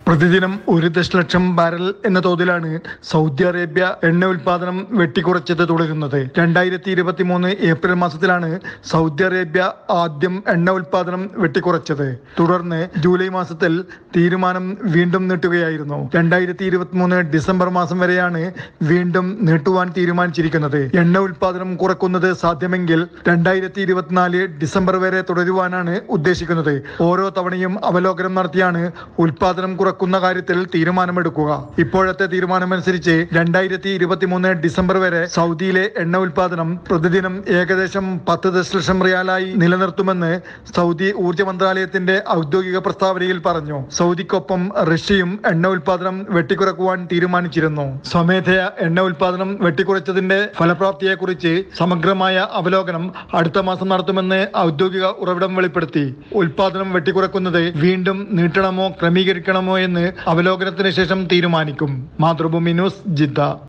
പ്രതിദിനം ഒരു ദശലക്ഷം ബാരൽ എന്ന തോതിലാണ് സൗദി അറേബ്യ എണ്ണ ഉൽപാദനം വെട്ടിക്കുറച്ചത് തുടരുന്നത് രണ്ടായിരത്തി ഇരുപത്തി മൂന്ന് ഏപ്രിൽ മാസത്തിലാണ് സൗദി അറേബ്യ ആദ്യം എണ്ണ ഉൽപാദനം വെട്ടിക്കുറച്ചത് തുടർന്ന് ജൂലൈ മാസത്തിൽ തീരുമാനം വീണ്ടും നീട്ടുകയായിരുന്നു രണ്ടായിരത്തി ഇരുപത്തി മൂന്ന് ഡിസംബർ മാസം വരെയാണ് വീണ്ടും നീട്ടുവാൻ തീരുമാനിച്ചിരിക്കുന്നത് എണ്ണ ഉൽപാദനം കുറക്കുന്നത് സാധ്യമെങ്കിൽ രണ്ടായിരത്തി ഇരുപത്തിനാല് ഡിസംബർ വരെ തുടരുവാനാണ് ഉദ്ദേശിക്കുന്നത് ഓരോ തവണയും അവലോകനം നടത്തിയാണ് ഉൽപാദനം കുറക്കുന്ന കാര്യത്തിൽ തീരുമാനമെടുക്കുക ഇപ്പോഴത്തെ തീരുമാനമനുസരിച്ച് രണ്ടായിരത്തി ഇരുപത്തിമൂന്ന് ഡിസംബർ വരെ സൗദിയിലെ എണ്ണ ഉൽപാദനം പ്രതിദിനം ഏകദേശം പത്ത് ദശലക്ഷം റിയാലായി നിലനിർത്തുമെന്ന് സൗദി ഊർജ്ജ മന്ത്രാലയത്തിന്റെ ഔദ്യോഗിക പ്രസ്താവനയിൽ പറഞ്ഞു സൗദിക്കൊപ്പം റഷ്യയും എണ്ണ ഉൽപാദനം വെട്ടിക്കുറക്കുവാൻ തീരുമാനിച്ചിരുന്നു സ്വമേധയ എണ്ണ ഉൽപാദനം വെട്ടിക്കുറച്ചതിന്റെ ഫലപ്രാപ്തിയെക്കുറിച്ച് സമഗ്രമായ അവലോകനം അടുത്ത മാസം നടത്തുമെന്ന് ഔദ്യോഗിക ഉറവിടം വെളിപ്പെടുത്തി ഉൽപാദനം വെട്ടിക്കുറക്കുന്നത് വീണ്ടും നീട്ടണമോ ക്രമീകരിക്കണമോ എന്ന് അവലോകനത്തിന് ശേഷം തീരുമാനിക്കും മാതൃഭൂമി ന്യൂസ് ജിദ്ദ